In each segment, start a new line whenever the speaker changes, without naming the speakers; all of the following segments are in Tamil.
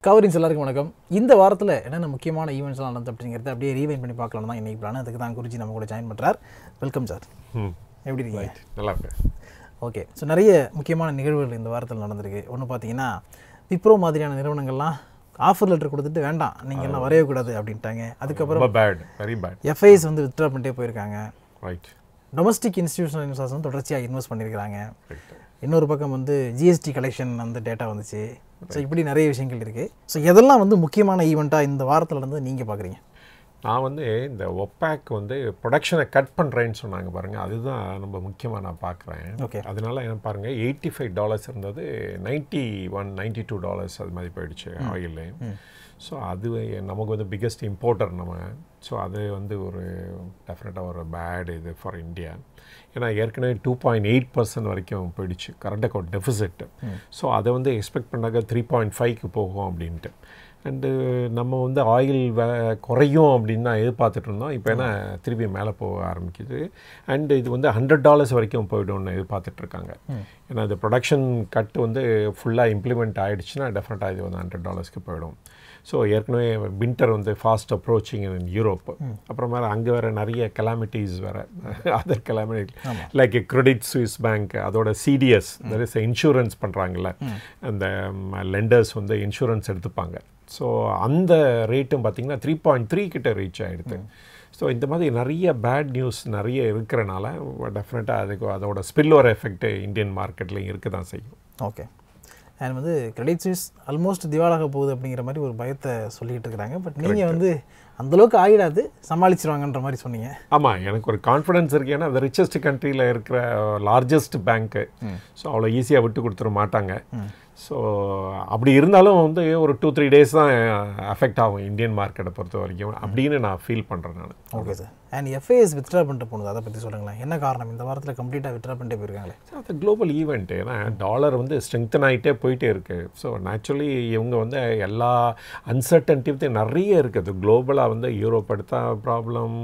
கவரின்ஸ் எல்லாருக்கும் வணக்கம் இந்த வாரத்தில் என்னென்ன முக்கியமான ஈவெண்ட்ஸ்லாம் நடந்தது அப்படிங்கிறத அப்படியே ரீவைன் பண்ணி பார்க்கலாம் தான் இன்னைக்கு பிளான் அதுக்கு தான் குருஜி நம்ம கூட ஜாயின் பண்ணுறார் வெல்கம் சார்
ம்
எப்படி இருக்கீங்க
நல்லா இருக்கேன்
ஓகே ஸோ நிறைய முக்கியமான நிகழ்வுகள் இந்த வாரத்தில் நடந்திருக்கு ஒன்று பார்த்தீங்கன்னா விப்ரோ மாதிரியான நிறுவனங்கள்லாம் ஆஃபர் லெட்டர் கொடுத்துட்டு வேண்டாம் நீங்கள் எல்லாம் வரையவே கூடாது அப்படின்ட்டாங்க அதுக்கப்புறம்
ரொம்ப பேட் வெரி பேட்
எஃப்ஐஎஸ் வந்து வித்ட்ரா பண்ணிட்டே போயிருக்காங்க
ரைட்
டொமஸ்டிக் இன்ஸ்டியூஷனல் இன்வெஸ்டர்ஸ் வந்து தொடர்ச்சியாக இன்வெஸ்ட் பண்ணியிருக்காங்க
ரைட்
இன்னொரு பக்கம் வந்து ஜிஎஸ்டி கலெக்ஷன் அந்த டேட்டா வந்துச்சு ஸோ இப்படி நிறைய விஷயங்கள் இருக்குது ஸோ எதெல்லாம் வந்து முக்கியமான ஈவெண்ட்டாக இந்த வாரத்தில் இருந்து நீங்கள் பார்க்குறீங்க
நான் வந்து இந்த ஒப்பேக் வந்து ப்ரொடக்ஷனை கட் பண்ணுறேன்னு சொன்னாங்க பாருங்க அதுதான் ரொம்ப முக்கியமாக நான் பார்க்குறேன்
Okay.
அதனால என்ன பாருங்க எயிட்டி ஃபைவ் டாலர்ஸ் இருந்தது ninety one ninety two dollars அது மாதிரி போயிடுச்சு ஆயிலு ஸோ அது நமக்கு வந்து பிக்கஸ்ட் இம்போர்ட்டர் நம்ம ஸோ அது வந்து ஒரு டெஃபினட்டாக ஒரு பேட் இது ஃபார் இந்தியா ஏன்னா ஏற்கனவே டூ பாயிண்ட் எயிட் பர்சன்ட் வரைக்கும் போயிடுச்சு கரண்ட் அக்கௌண்ட் டெஃபிசிட் ஸோ அதை வந்து எக்ஸ்பெக்ட் பண்ணாக்க த்ரீ பாயிண்ட் ஃபைவ்க்கு போகும் அப்படின்ட்டு அண்டு நம்ம வந்து ஆயில் வே குறையும் அப்படின்னு தான் எதிர்பார்த்துட்டு இருந்தோம் இப்போ என்ன திருப்பி மேலே போக ஆரம்பிக்குது அண்டு இது வந்து ஹண்ட்ரட் டாலர்ஸ் வரைக்கும் போய்டும்னு எதிர்பார்த்துட்டு இருக்காங்க ஏன்னா இந்த ப்ரொடக்ஷன் கட் வந்து ஃபுல்லாக இம்ப்ளிமெண்ட் ஆகிடுச்சுன்னா டெஃபினட்டாக இது வந்து ஹண்ட்ரட் டாலர்ஸ்க்கு போயிடும் ஸோ ஏற்கனவே வின்டர் வந்து ஃபாஸ்ட் அப்ரோச்சிங் இன் யூரோப் அப்புறமா அங்கே வேறு நிறைய கலாமிட்டிஸ் வேறு other calamity like Credit Suisse bank அதோட சிடிஎஸ் தட் இஸ் இன்சூரன்ஸ் பண்ணுறாங்கல்ல அந்த லெண்டர்ஸ் வந்து இன்சூரன்ஸ் எடுத்துப்பாங்க ஸோ அந்த ரேட்டும் பார்த்தீங்கன்னா த்ரீ பாயிண்ட் த்ரீ கிட்ட ரீச் ஆகிடுது ஸோ இந்த மாதிரி நிறைய பேட் நியூஸ் நிறைய இருக்கிறனால டெஃபினட்டாக அதுக்கு அதோட ஸ்பில்லோர் எஃபெக்ட் இந்தியன் மார்க்கெட்லேயும் இருக்க தான் செய்யும்
ஓகே அண்ட் வந்து கிரெடிட் சுவிஸ் ஆல்மோஸ்ட் திவாலாக போகுது அப்படிங்கிற மாதிரி ஒரு பயத்தை சொல்லிட்டு இருக்கிறாங்க பட் நீங்கள் வந்து அந்தளவுக்கு ஆகிடாது சமாளிச்சிருவாங்கன்ற மாதிரி சொன்னீங்க
ஆமாம் எனக்கு ஒரு கான்ஃபிடன்ஸ் இருக்கு ஏன்னா அந்த ரிச்சஸ்ட் கண்ட்ரியில் இருக்கிற லார்ஜஸ்ட் பேங்க்கு ஸோ அவ்வளோ ஈஸியாக விட்டு கொடுத்துட மாட்டாங்க ஸோ அப்படி இருந்தாலும் வந்து ஒரு டூ த்ரீ டேஸ் தான் அஃபெக்ட் ஆகும் இந்தியன் மார்க்கெட்டை பொறுத்த வரைக்கும் அப்படின்னு நான் ஃபீல் பண்ணுறேன் நான்
okay sir and FIs withdraw பண்ணிட்டு போனது அதை பற்றி சொல்லுங்களேன் என்ன காரணம் இந்த வாரத்தில் கம்ப்ளீட்டாக வித்ட்ரா பண்ணிட்டே போயிருக்காங்களே
அது குளோபல் ஈவெண்ட் ஏன்னா டாலர் வந்து ஸ்ட்ரெங்தன் ஆகிட்டே போயிட்டே இருக்குது ஸோ நேச்சுரலி இவங்க வந்து எல்லா அன்சர்டன்டியும் நிறைய இருக்குது குளோபலாக வந்து யூரோப் எடுத்தால் ப்ராப்ளம்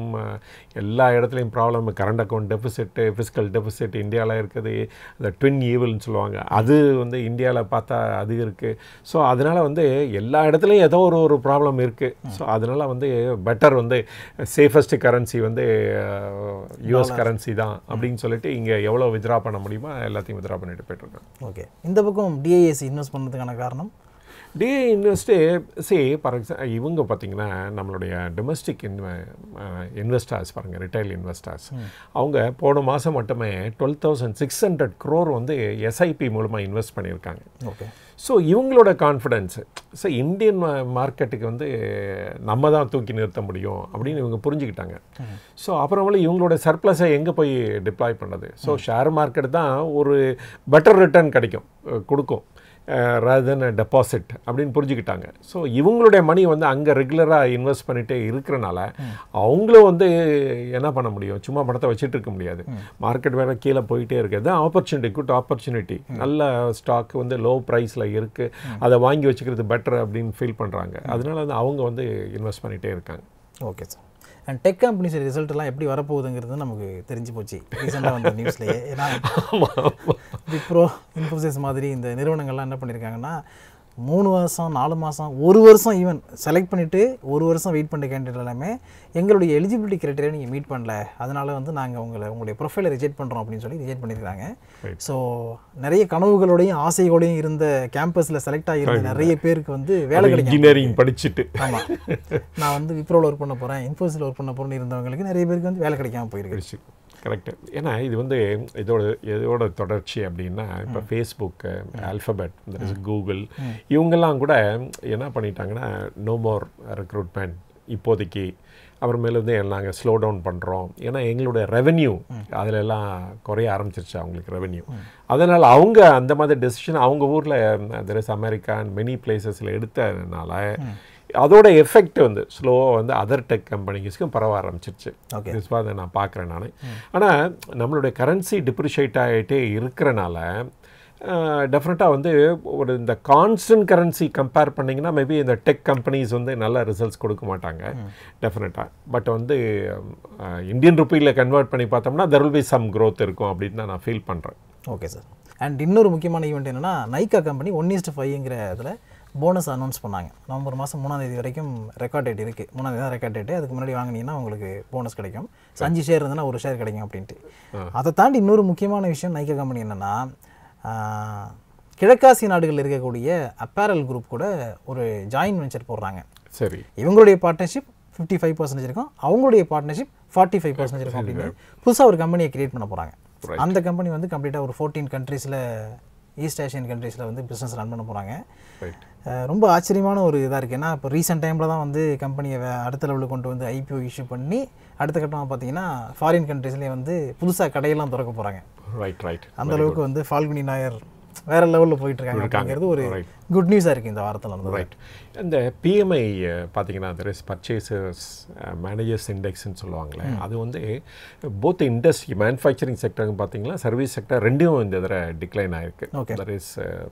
எல்லா இடத்துலையும் problem current account deficit fiscal deficit இந்தியாவில் இருக்குது அந்த ட்வின் ஈவல்னு சொல்லுவாங்க அது வந்து இந்தியாவில் பார்த்தா அது இருக்குது ஸோ அதனால் வந்து எல்லா இடத்துலையும் ஏதோ ஒரு ஒரு ப்ராப்ளம் இருக்குது ஸோ அதனால் வந்து பெட்டர் வந்து சேஃபஸ்ட் கரன்சி வந்து யூஎஸ் கரன்சி தான் அப்படின்னு சொல்லிட்டு இங்கே எவ்வளோ வித்ரா பண்ண முடியுமோ எல்லாத்தையும் வித்ரா பண்ணிட்டு போயிட்டுருக்காங்க
ஓகே இந்த பக்கம் டிஐஎஸ் இன்வெஸ்ட் பண்ணதுக்கான காரணம்
day invest say for example இவங்க பார்த்தீங்கன்னா நம்மளுடைய டொமஸ்டிக் இன்வெ இன்வெஸ்டர்ஸ் பாருங்கள் ரிட்டைல் இன்வெஸ்டர்ஸ் அவங்க போன மாதம் மட்டுமே twelve thousand six hundred crore வந்து எஸ்ஐபி மூலமாக இன்வெஸ்ட் பண்ணியிருக்காங்க
ஓகே
ஸோ இவங்களோட கான்ஃபிடென்ஸு ஸோ இந்தியன் மார்க்கெட்டுக்கு வந்து நம்ம தான் தூக்கி நிறுத்த முடியும் அப்படின்னு இவங்க புரிஞ்சுக்கிட்டாங்க ஸோ அப்புறமேல இவங்களோட சர்ப்ளஸை எங்கே போய் டிப்ளாய் பண்ணுறது ஸோ ஷேர் மார்க்கெட் தான் ஒரு பெட்டர் ரிட்டர்ன் கிடைக்கும் அஹ் கொடுக்கும் ரதன் டெபாசிட் அப்படின்னு புரிஞ்சுக்கிட்டாங்க ஸோ இவங்களுடைய மணி வந்து அங்கே ரெகுலராக இன்வெஸ்ட் பண்ணிகிட்டே இருக்கிறனால அவங்களும் வந்து என்ன பண்ண முடியும் சும்மா பணத்தை வச்சுட்டு இருக்க முடியாது மார்க்கெட் வேறு கீழே போயிட்டே இருக்குது ஆப்பர்ச்சுனிட்டி குட் ஆப்பர்ச்சுனிட்டி நல்ல ஸ்டாக் வந்து லோ ப்ரைஸில் இருக்குது அதை வாங்கி வச்சுக்கிறது பெட்டர் அப்படின்னு ஃபீல் பண்ணுறாங்க அதனால வந்து அவங்க வந்து இன்வெஸ்ட் பண்ணிகிட்டே இருக்காங்க
okay sir and tech companies result எல்லாம் எப்படி வரப்போகுதுங்கிறது நமக்கு தெரிஞ்சு போச்சு ரீசெண்டாக வந்த நியூஸ்லேயே ஏன்னா விப்ரோ இன்ஃபோசிஸ் மாதிரி இந்த நிறுவனங்கள்லாம் என்ன பண்ணியிருக்காங்கன்னா மூணு வருஷம் நாலு மாதம் ஒரு வருஷம் ஈவன் செலக்ட் பண்ணிவிட்டு ஒரு வருஷம் வெயிட் பண்ணுற கேண்டிடேட் எல்லாமே எங்களுடைய எலிஜிபிலிட்டி கிரைட்டீரியா நீங்கள் மீட் பண்ணல அதனால வந்து நாங்கள் உங்களை உங்களுடைய ப்ரொஃபைலை ரிஜெக்ட் பண்ணுறோம் அப்படின்னு சொல்லி ரிஜெக்ட் பண்ணியிருக்காங்க
Right.
ஸோ நிறைய கனவுகளோடையும் ஆசைகளோடையும் இருந்த கேம்பஸில் செலக்ட் ஆகியிருந்த நிறைய பேருக்கு வந்து வேலை கிடைக்கும்
இன்ஜினியரிங் படிச்சுட்டு
ஆமாம் நான் வந்து விப்ரோவில் ஒர்க் பண்ண போகிறேன் இன்ஃபோசிஸில் ஒர்க் பண்ண போகிறேன்னு இருந்தவங்களுக்கு நிறைய பேருக்கு வந்து வேலை கிடைக்காம போயிருக்கு
படிச்சு கரெக்டு ஏன்னா இது வந்து இதோட இதோட தொடர்ச்சி அப்படின்னா இப்போ ஃபேஸ்புக்கு ஆல்ஃபபெட் கூகுள் இவங்கெல்லாம் கூட என்ன பண்ணிட்டாங்கன்னா நோ மோர் ரெக்ரூட்மெண்ட் இப்போதைக்கு அப்புறமேல வந்து நாங்கள் ஸ்லோ டவுன் பண்ணுறோம் ஏன்னா எங்களுடைய ரெவென்யூ அதில் எல்லாம் குறைய ஆரம்பிச்சிருச்சு அவங்களுக்கு ரெவென்யூ அதனால் அவங்க அந்த மாதிரி டெசிஷன் அவங்க ஊரில் there is America and many பிளேசஸில் எடுத்ததுனால அதோட எஃபெக்ட் வந்து ஸ்லோவாக வந்து அதர் டெக் கம்பெனிஸ்க்கும் பரவ ஆரம்பிச்சிருச்சு
Okay.
விஸ்வா அதை நான் பார்க்குறேன் நான் ஆனால் நம்மளுடைய கரன்சி டிப்ரிஷியேட் ஆகிட்டே இருக்கிறனால டெஃபினட்டாக வந்து ஒரு இந்த கான்ஸ்டன்ட் கரன்சி கம்பேர் பண்ணிங்கன்னா மேபி இந்த டெக் கம்பெனிஸ் வந்து நல்ல ரிசல்ட்ஸ் கொடுக்க மாட்டாங்க டெஃபினட்டாக பட் வந்து இந்தியன் ருப்பியில் கன்வெர்ட் பண்ணி பார்த்தோம்னா there will be some growth இருக்கும் அப்படின்னு நான் ஃபீல் பண்ணுறேன்
ஓகே சார் அண்ட் இன்னொரு முக்கியமான ஈவெண்ட் என்னன்னா நைக்கா கம்பெனி ஒன் இஸ்ட் ஃபைவ்ங்கிற இதில் போனஸ் அனௌன்ஸ் பண்ணாங்க நவம்பர் மாதம் மூணாம் தேதி வரைக்கும் ரெக்கார்ட் டேட் இருக்குது மூணாம் தேதி தான் ரெக்கார்ட் டேட்டு அதுக்கு முன்னாடி வாங்கினீங்கன்னா உங்களுக்கு போனஸ் கிடைக்கும் So, அஞ்சு ஷேர் இருந்ததுன்னா ஒரு ஷேர் கிடைக்கும் அப்படின்ட்டு அதை தாண்டி இன்னொரு முக்கியமான விஷயம் நைக்கா கம்பெனி என்னென்னா கிழக்காசிய நாடுகளில் இருக்கக்கூடிய அப்பேரல் குரூப் கூட ஒரு ஜாயின் வெஞ்சர் போடுறாங்க
சரி
இவங்களுடைய பார்ட்னர்ஷிப் ஃபிஃப்டி ஃபைவ் பர்சன்டேஜ் இருக்கும் அவங்களுடைய பார்ட்னர்ஷிப் ஃபார்ட்டி ஃபைவ் பர்சன்டேஜ் இருக்கும் அப்படின்னு புதுசாக ஒரு கம்பெனியை கிரியேட் பண்ண போகிறாங்க அந்த கம்பெனி வந்து கம்ப்ளீட்டாக ஒரு ஃபோர்டீன் கண்ட்ரீஸில் ஈஸ்ட் ஏஷியன் கண்ட்ரீஸில் வந்து பிஸ்னஸ் ரன் பண்ண போகிறாங்க
ரைட்
ரொம்ப ஆச்சரியமான ஒரு இதாக இருக்குது ஏன்னா இப்போ ரீசெண்ட் டைமில் தான் வந்து கம்பெனியை வே- அடுத்த லெவலுக்கு கொண்டு வந்து ஐபிஓ இஷ்யூ பண்ணி அடுத்த கட்டமாக பார்த்தீங்கன்னா ஃபாரின் கண்ட்ரீஸ்லேயே வந்து புதுசாக கடையெல்லாம் திறக்க போகிறாங்க
ரைட் ரைட்
அந்த அளவுக்கு வந்து ஃபால்குனி நாயர் வேற லெவலில் போயிட்டு இருக்காங்க அப்படிங்கிறது ஒரு
Right.
குட் நியூஸாக இருக்குது இந்த வாரத்தில் வந்து
ரைட் இந்த பிஎம்ஐ பார்த்தீங்கன்னா தெர் இஸ் பர்ச்சேசர்ஸ் மேனேஜர்ஸ் இண்டெக்ஸ்னு சொல்லுவாங்களே அது வந்து போத் இண்டஸ்ட்ரி மேனுஃபேக்சரிங் செக்டருங்க பார்த்தீங்கன்னா சர்வீஸ் செக்டர் ரெண்டும் இந்த தடவை டிக்ளைன் ஆயிருக்கு
Okay.
தட் இஸ்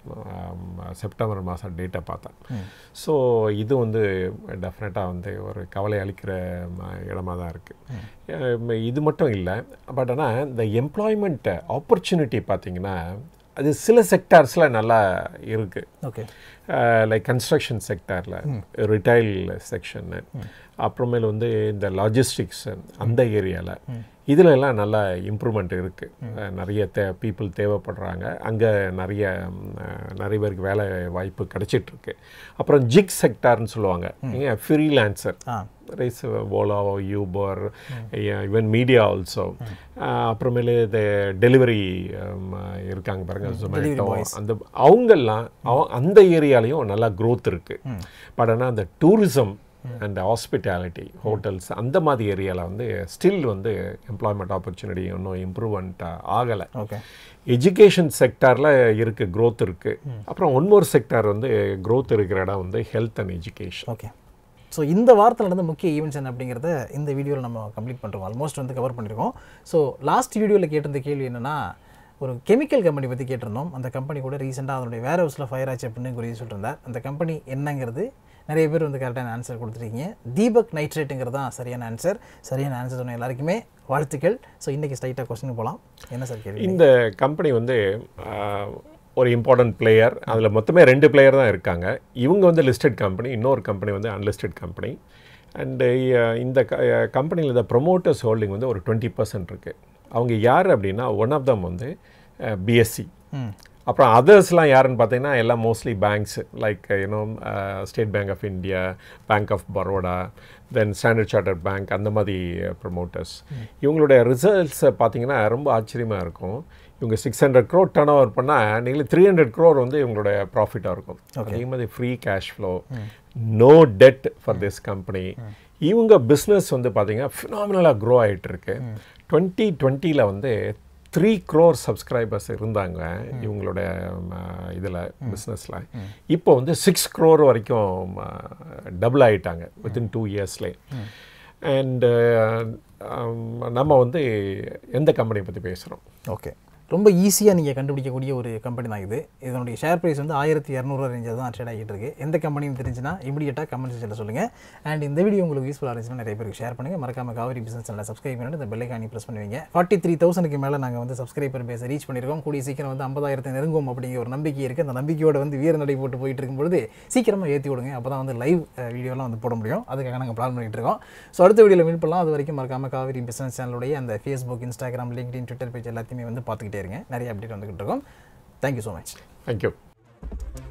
செப்டம்பர் மாதம் டேட்டா பார்த்தேன் ஸோ இது வந்து டெஃபினட்டாக வந்து ஒரு கவலை அளிக்கிற ம- இடமா தான் இருக்குது இது மட்டும் இல்லை பட் ஆனால் இந்த எம்ப்ளாய்மெண்ட் ஆப்பர்ச்சுனிட்டி பார்த்தீங்கன்னா அது சில செக்டார்ஸில் நல்லா இருக்குது
ஓகே
லைக் கன்ஸ்ட்ரக்ஷன் செக்டாரில் ரிட்டைல் செக்ஷன்னு அப்புறமேல் வந்து இந்த லாஜிஸ்டிக்ஸ் அந்த ஏரியாவில் இதுல எல்லாம் நல்ல இம்ப்ரூவ்மெண்ட் இருக்குது நிறைய தே பீப்புள் தேவைப்படுறாங்க அங்கே நிறைய ம், அஹ், நிறைய பேருக்கு வேலை வாய்ப்பு கிடைச்சிட்டு இருக்கு அப்புறம் ஜிக் செக்டார்னு சொல்லுவாங்க freelancer
ah
rise Ola Uber even media also அப்புறமேலு இந்த டெலிவரி இருக்காங்க பாருங்க ஜொமேட்டோ அந்த அவங்கெல்லாம் அவ- அந்த ஏரியாலையும் நல்லா growth இருக்கு பட் ஆனால் அந்த டூரிசம் அண்ட் ஹாஸ்பிட்டாலிட்டி ஹோட்டல்ஸ் அந்த மாதிரி ஏரியாவில் வந்து ஸ்டில் வந்து எம்ப்ளாய்மெண்ட் ஆப்பர்ச்சுனிட்டி இன்னும் இம்ப்ரூவ்மெண்ட் ஆகலை
ஓகே
எஜுகேஷன் செக்டாரில் இருக்கு growth இருக்கு அப்புறம் ஒன்மோர் செக்டார் வந்து growth இருக்கிற இடம் வந்து health and education
okay so இந்த வாரத்தில் நடந்த முக்கிய ஈவெண்ட்ஸ் என்ன அப்படிங்கிறத இந்த வீடியோவில் நம்ம கம்ப்ளீட் பண்ணுறோம் ஆல்மோஸ்ட் வந்து கவர் பண்ணியிருக்கோம் ஸோ லாஸ்ட் வீடியோவில் கேட்டிருந்த கேள்வி என்னன்னா ஒரு கெமிக்கல் கம்பெனி பற்றி கேட்டிருந்தோம் அந்த கம்பெனி கூட ரீசெண்டாக அதனுடைய வேர் ஹவுஸில் ஃபயர் ஆச்சு அப்படின்னு குறித்து சொல்லியிருந்தார் அந்த கம்பெனி என்னங்கிறது நிறைய பேர் வந்து கரெக்டான ஆன்சர் கொடுத்துருக்கீங்க தீபக் நைட்ரேட்டுங்கிறது தான் சரியான ஆன்சர் சரியான ஆன்சர் சொன்ன எல்லாருக்குமே வாழ்த்துக்கள் ஸோ இன்றைக்கி ஸ்ட்ரைட்டாக கொஸ்டின் போகலாம் என்ன சார் கேள்வி
இந்த கம்பெனி வந்து ஆஹ், ஒரு இம்பார்ட்டன்ட் பிளேயர் அதில் மொத்தமே ரெண்டு பிளேயர் தான் இருக்காங்க இவங்க வந்து லிஸ்டட் கம்பெனி இன்னொரு கம்பெனி வந்து அன்லிஸ்டட் கம்பெனி அண்டு இந்த கம்பெனியில் இந்த ப்ரொமோட்டர்ஸ் ஹோல்டிங் வந்து ஒரு டுவெண்ட்டி பர்சன்ட் இருக்குது அவங்க யார் அப்படின்னா ஒன் ஆஃப் தம் வந்து பிஎஸ்சி
ம்
அப்புறம் அதர்ஸ்லாம் யாருன்னு பார்த்தீங்கன்னா எல்லாம் mostly banks like you know State Bank of India Bank of Baroda then Standard Chartered Bank அந்த மாதிரி ப்ரொமோட்டர்ஸ் இவங்களுடைய ரிசல்ட்ஸை பார்த்தீங்கன்னா ரொம்ப ஆச்சரியமாக இருக்கும் இவங்க six hundred crore turnover பண்ணால் நீங்கள் த்ரீ ஹண்ட்ரட் க்ரோர் வந்து இவங்களுடைய ப்ராஃபிட்டாக இருக்கும் அதே மாதிரி free cash flow no debt for this company இவங்க பிஸ்னஸ் வந்து பார்த்தீங்கன்னா ஃபினாமினலாக க்ரோ ஆகிட்டு இருக்கு டுவெண்ட்டி டுவெண்ட்டியில் வந்து த்ரீ க்ரோர் சப்ஸ்கிரைபர்ஸ் இருந்தாங்க இவங்களோட இதில் பிஸ்னஸில் இப்போ வந்து சிக்ஸ் க்ரோர் வரைக்கும் டபுள் ஆகிட்டாங்க வித்தின் டூ இயர்ஸ்லேயே அண்டு நம்ம வந்து எந்த கம்பெனியை பற்றி பேசுகிறோம்
ஓகே ரொம்ப ஈஸியாக நீங்கள் கண்டுபிடிக்கக்கூடிய ஒரு கம்பெனி தான் இது இதனுடைய ஷேர் ப்ரைஸ் வந்து ஆயிரத்தி இரநூறுவா ரேஞ்சில் தான் ட்ரேட் ஆகிட்டு இருக்கு எந்த கம்பெனின்னு தெரிஞ்சுன்னா இமீடியட்டாக கமெண்ட் செக்ஷனில் சொல்லுங்கள் அண்ட் இந்த வீடியோ உங்களுக்கு யூஸ்ஃபுல்லாக இருந்துச்சுன்னா நிறைய பேருக்கு ஷேர் பண்ணுங்கள் மறக்காம காவிரி பிசினஸ் சேனலை சப்ஸ்கிரைப் பண்ணிட்டு இந்த பெல்லைக்கானி ப்ரெஸ் பண்ணுவீங்க ஃபார்ட்டி த்ரீ தௌசண்ட்க்கு மேலே நாங்கள் வந்து சப்ஸ்கிரைபர் பேச ரீச் பண்ணியிருக்கோம் கூடிய சீக்கிரம் வந்து ஐம்பதாயிரத்தை நெருங்குவோம் அப்படிங்கிற ஒரு நம்பிக்கை இருக்குது அந்த நம்பிக்கையோட வந்து வீர நடை போட்டு போயிட்டு இருக்கும்பொழுது சீக்கிரமாக ஏற்றி விடுங்க அப்போ தான் வந்து லைவ் வீடியோலாம் வந்து போட முடியும் அதுக்காக நாங்கள் பிளான் பண்ணிட்டு இருக்கோம் ஸோ அடுத்த வீடியோவில் மீட் பண்ணலாம் அது வரைக்கும் மறக்காம காவிரி பிசினஸ் சேனலுடைய அந்த Facebook Instagram LinkedIn Twitter page எல்லாத்தையுமே வந்து பார்த்துக்கிட்டே இருங்க நிறைய அப்டேட் வந்துகிட்டு இருக்கோம் தேங்க்யூ ஸோ மச்
தேங்க்யூ